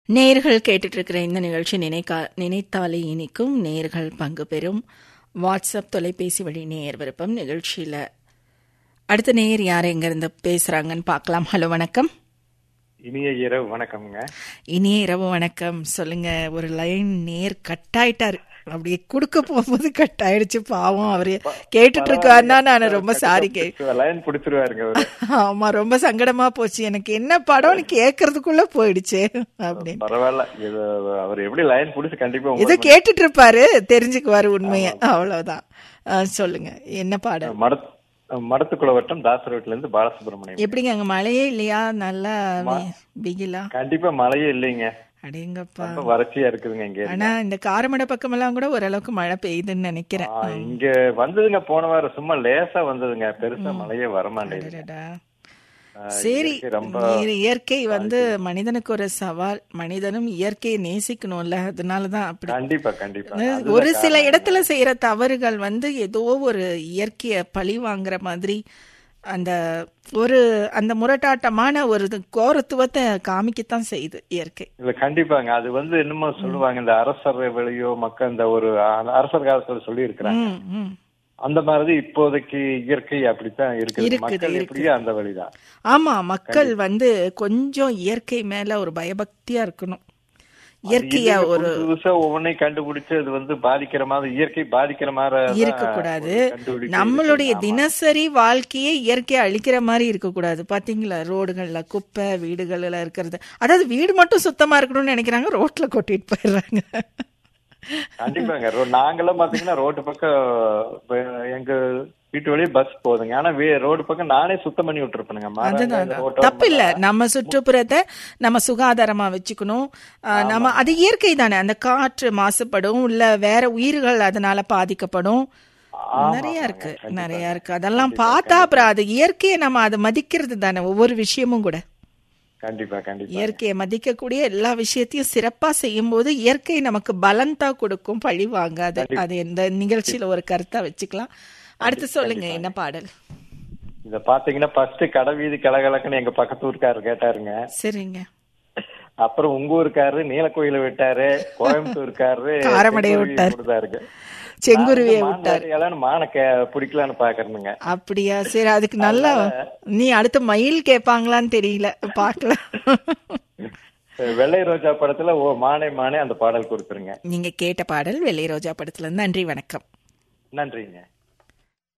நேர்கள் கேட்டுட்டு இருக்கிற இந்த நிகழ்ச்சி நினைக்கா நினைத்தாலே இனிக்கும் நேர்கள் பங்கு பெறும் வாட்ஸ்அப் தொலைபேசி வழி நேயர் விருப்பம் நிகழ்ச்சியில அடுத்த நேயர் யார் எங்க இருந்து பேசுறாங்கன்னு பார்க்கலாம் ஹலோ வணக்கம் இனிய இரவு வணக்கம்ங்க இனிய இரவு வணக்கம் சொல்லுங்க ஒரு லைன் நேர் கட் ஆயிட்டாரு அப்படியே குடுக்க போகும்போது கட் ஆயிடுச்சு பாவம் அவரு கேட்டுட்டு இருக்காருன்னா நான் ரொம்ப சாரி கே லைன் பிடிச்சிருவாருங்க அவரு ஆமா ரொம்ப சங்கடமா போச்சு எனக்கு என்ன படம்னு கேக்குறதுக்குள்ள போயிடுச்சு அப்படின்னு பரவாயில்ல இது அவர் எப்படி லைன் பிடிச்சு கண்டிப்பா இதை உங்களுக்கு கேட்டுட்டு இருப்பாரு தெரிஞ்சுக்குவாரு உண்மைய அவ்வளவுதான் ஆ, சொல்லுங்க என்ன பாடல் மடத் மடத்துக்குள்ள வட்டம் தாசரோட்ல இருந்து பாலசுப்ரமணியம் எப்படிங்க அங்க மழையே இல்லையா நல்லா வெ- வெயிலா கண்டிப்பா மழையே இல்லைங்க அடேங்கப்பா ரொம்ப வறட்சியா இருக்குதுங்க இங்க ஆனா இந்த காரமடை பக்கம் எல்லாம் கூட ஓரளவுக்கு மழை பெய்யுதுன்னு நினைக்கிறேன் ஆ, இங்க வந்ததுங்க போன வாரம் சும்மா லேசா வந்ததுங்க பெருசா மழையே வர மாட்டேங்குது அடடா. ஆ, சரி இயற்கை ரொம்ப இய- இயற்கை வந்து மனிதனுக்கு ஒரு சவால் மனிதனும் இயற்கையை நேசிக்கணும்ல அதனாலதான் அப்படி கண்டிப்பா கண்டிப்பா அதாவது ஒரு சில இடத்துல செய்யற தவறுகள் வந்து ஏதோ ஒரு இயற்கைய பழி வாங்குற மாதிரி அந்த ஒரு அந்த முரட்டாட்டமான ஒரு இது கோரத்துவத்தை காமிக்கத்தான் செய்யுது இயற்கை இல்ல கண்டிப்பாங்க அது வந்து என்னமோ சொல்லுவாங்க இந்த அரசர் வெளியோ மக்கள் இந்த ஒரு அ- அரசர் காலத்துல சொல்லி இருக்கிறாங்க ம், ம். அந்த மாதிரி இப்போதைக்கு இயற்கை அப்படித்தான் இருக்குது இருக்குது, மக்கள் எப்படியோ அந்த வழிதான் ஆமா மக்கள் வந்து கொஞ்சம் இயற்கை மேல ஒரு பயபக்தியா இருக்கணும் இயற்கையா இது ஒரு புதுசு புதுசா ஒவ்வொன்றையும் கண்டுபிடிச்சு அது வந்து பாதிக்கிற மாதிரி இயற்கை பாதிக்கிற மாதிரி தான் இருக்கக்கூடாது ஒரு கண்டுபிடிப்பு நம்மளுடைய இருக்கு. ஆமா. தினசரி வாழ்க்கையே இயற்கையை அழிக்கிற மாதிரி இருக்கக்கூடாது பாத்தீங்களா ரோடுகள்ல குப்பை வீடுகள்ல இருக்கிறது அதாவது வீடு மட்டும் சுத்தமா இருக்கணும்னு நினைக்கிறாங்க ரோட்ல கொட்டிட்டு போயிடுறாங்க கண்டிப்பாங்க ரோ- நாங்கெல்லாம் பாத்தீங்கன்னா ரோட்டு பக்கம் இப்ப எங்க வீட்டு வழியே பஸ் போகுதுங்க ஆனா வே- ரோடு பக்கம் நானே சுத்தம் பண்ணி விட்டுருப்பேனுங்க அதுதான் தப்பு இல்ல நம்ம சுற்றுப்புறத்தை நம்ம சுகாதாரமா வச்சுக்கணும் ஆஹ், நம்ம அது இயற்கை தானே அந்த காற்று மாசுபடும் இல்ல வேற உயிர்கள் அதனால பாதிக்கப்படும் நிறைய இருக்கு நிறைய இருக்கு அதெல்லாம் பார்த்தா அப்புறம் அது இயற்கையை நம்ம அதை மதிக்கிறது தானே ஒவ்வொரு விஷயமும் கூட கண்டிப்பா கண்டிப்பா இயற்கையை மதிக்கக்கூடிய எல்லா விஷயத்தையும் சிறப்பா செய்யும்போது இயற்கை நமக்கு பலன் தான் கொடுக்கும் பழி வாங்காது அது இந்த நிகழ்ச்சியில ஒரு கருத்தா வச்சுக்கலாம் அடுத்து சொல்லுங்க என்ன பாடல் இத பாத்தீங்கன்னா ஃபர்ஸ்ட் கடை வீதி கலகலக்குன்னு எங்க பக்கத்து ஊருக்காரர் கேட்டாருங்க சரிங்க அப்புறம் உங்க ஊருக்காரரு நீலக்கோயில விட்டாரு கோயம்புத்தூர்காரரு காரமடைய செங்குருவியை விட்டாரு. கொடுத்தாருங்க செங்குருவியை நான் விட்டார் மான் மான பிடிக்கலான்னு பாக்குறேங்க அப்படியா சரி அதுக்கு நல்லா நீ அடுத்த மயில் கேட்பாங்களான்னு தெரியல பார்க்கலாம் வெள்ளை ரோஜா படத்துல ஓ மானே மானே அந்த பாடல் கொடுத்துருங்க நீங்க கேட்ட பாடல் வெள்ளை ரோஜா படத்துல இருந்து. நன்றி வணக்கம் நன்றிங்க